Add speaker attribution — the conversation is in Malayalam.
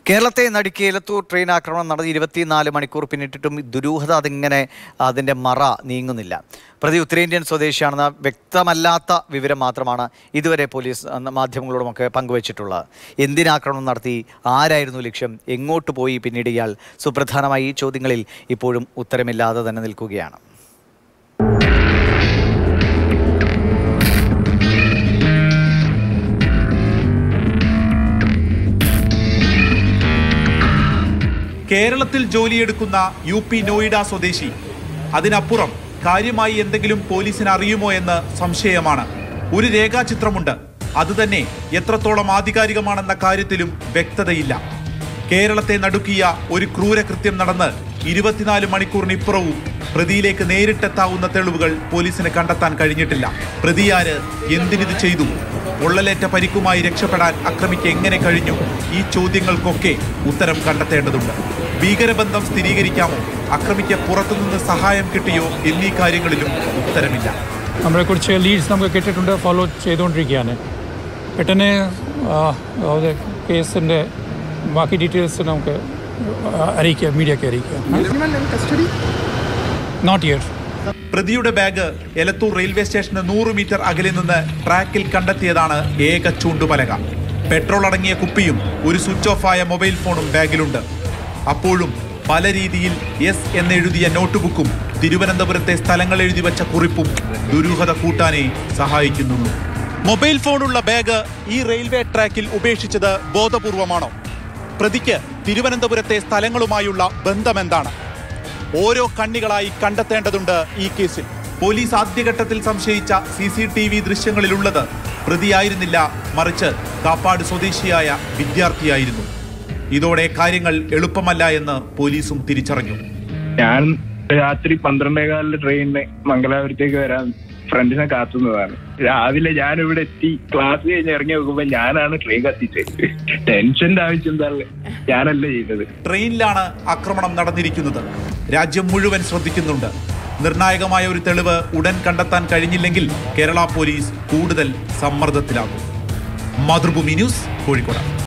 Speaker 1: കേരളത്തെ നടുക്കി എലത്തൂർ ട്രെയിൻ ആക്രമണം നടന്ന് ഇരുപത്തിനാല് മണിക്കൂർ പിന്നിട്ടിട്ടും ദുരൂഹത അതിങ്ങനെ അതിൻ്റെ മറ നീങ്ങുന്നില്ല പ്രതി ഉത്തരേന്ത്യൻ സ്വദേശിയാണെന്ന വ്യക്തമല്ലാത്ത വിവരം മാത്രമാണ് ഇതുവരെ പോലീസ് അന്ന് മാധ്യമങ്ങളോടുമൊക്കെ പങ്കുവച്ചിട്ടുള്ളത് എന്തിനാക്രമണം നടത്തി ആരായിരുന്നു ലക്ഷ്യം എങ്ങോട്ട് പോയി പിന്നീട് ഇയാൾ സുപ്രധാനമായി ഈ ചോദ്യങ്ങളിൽ ഇപ്പോഴും ഉത്തരമില്ലാതെ തന്നെ നിൽക്കുകയാണ്
Speaker 2: കേരളത്തിൽ ജോലിയെടുക്കുന്ന യു പി നോയിഡ സ്വദേശി അതിനപ്പുറം കാര്യമായി എന്തെങ്കിലും പോലീസിന് അറിയുമോ എന്ന് സംശയമാണ് ഒരു രേഖാചിത്രമുണ്ട് അതുതന്നെ എത്രത്തോളം ആധികാരികമാണെന്ന കാര്യത്തിലും വ്യക്തതയില്ല കേരളത്തെ നടുക്കിയ ഒരു ക്രൂരകൃത്യം നടന്ന് ഇരുപത്തിനാല് മണിക്കൂറിനിപ്പുറവും പ്രതിയിലേക്ക് നേരിട്ടെത്താവുന്ന തെളിവുകൾ പോലീസിന് കണ്ടെത്താൻ കഴിഞ്ഞിട്ടില്ല പ്രതിയാര് എന്തിനിത് ചെയ്തു പൊള്ളലേറ്റ പരിക്കുമായി രക്ഷപ്പെടാൻ അക്രമിക്ക് എങ്ങനെ കഴിഞ്ഞു ഈ ചോദ്യങ്ങൾക്കൊക്കെ ഉത്തരം കണ്ടെത്തേണ്ടതുണ്ട് ഭീകരബന്ധം സ്ഥിരീകരിക്കാമോ അക്രമിക്ക് പുറത്തുനിന്ന് സഹായം കിട്ടിയോ എന്നീ കാര്യങ്ങളിലും ഉത്തരമില്ല
Speaker 3: നമ്മളെ കുറിച്ച് ലീഡ്സ് നമുക്ക് കിട്ടിയിട്ടുണ്ട് ഫോളോ ചെയ്തുകൊണ്ടിരിക്കുകയാണ് പെട്ടെന്ന് അത് കേസിൻ്റെ ബാക്കി ഡീറ്റെയിൽസ് നമുക്ക് ആ, അറിയിക്കാം മീഡിയക്ക് അറിയിക്കാം നോട്ട് യെറ്റ്
Speaker 2: പ്രതിയുടെ ബാഗ് എലത്തൂർ റെയിൽവേ സ്റ്റേഷന് നൂറ് മീറ്റർ അകലെ നിന്ന് ട്രാക്കിൽ കണ്ടെത്തിയതാണ് ഏക ചൂണ്ടുപലക പെട്രോൾ അടങ്ങിയ കുപ്പിയും ഒരു സ്വിച്ച് ഓഫ് ആയ മൊബൈൽ ഫോണും ബാഗിലുണ്ട് അപ്പോഴും പല രീതിയിൽ എസ് എന്നെഴുതിയ നോട്ട്ബുക്കും തിരുവനന്തപുരത്തെ സ്ഥലങ്ങൾ എഴുതി വച്ച കുറിപ്പും ദുരൂഹത കൂട്ടാനേ സഹായിക്കുന്നുള്ളൂ മൊബൈൽ ഫോണുള്ള ബാഗ് ഈ റെയിൽവേ ട്രാക്കിൽ ഉപേക്ഷിച്ചത് ബോധപൂർവമാണോ പ്രതിക്ക് തിരുവനന്തപുരത്തെ സ്ഥലങ്ങളുമായുള്ള ബന്ധമെന്താണ് ഓരോ കണ്ണികളായി കണ്ടെത്തേണ്ടതുണ്ട് ഈ കേസിൽ പോലീസ് ആദ്യഘട്ടത്തിൽ സംശയിച്ച സി സി ടി വി ദൃശ്യങ്ങളിലുള്ളത് പ്രതിയായിരുന്നില്ല മറിച്ച് കാപ്പാട് സ്വദേശിയായ വിദ്യാർത്ഥിയായിരുന്നു ഇതോടെ കാര്യങ്ങൾ എളുപ്പമല്ല എന്ന് പോലീസും തിരിച്ചറിഞ്ഞു
Speaker 4: ഞാൻ രാത്രി പന്ത്രണ്ടേകാലില് ട്രെയിനിന് മംഗലാപുരത്തേക്ക് വരാൻ ഫ്രണ്ടിനെ കാത്തുന്നതാണ് രാവിലെ ഞാൻ ഇവിടെ എത്തി ക്ലാസ് കഴിഞ്ഞ് ഇറങ്ങി നോക്കുമ്പോ ഞാനാണ് ട്രെയിൻ കത്തിച്ചത് ടെൻഷന്റെ ആവശ്യം എന്താ ഞാനല്ല ചെയ്തത്
Speaker 2: ട്രെയിനിലാണ് ആക്രമണം നടന്നിരിക്കുന്നത് രാജ്യം മുഴുവൻ ശ്രദ്ധിക്കുന്നുണ്ട് നിർണായകമായ ഒരു തെളിവ് ഉടൻ കണ്ടെത്താൻ കഴിഞ്ഞില്ലെങ്കിൽ കേരള പോലീസ് കൂടുതൽ സമ്മർദ്ദത്തിലാകും മാതൃഭൂമി ന്യൂസ് കോഴിക്കോട്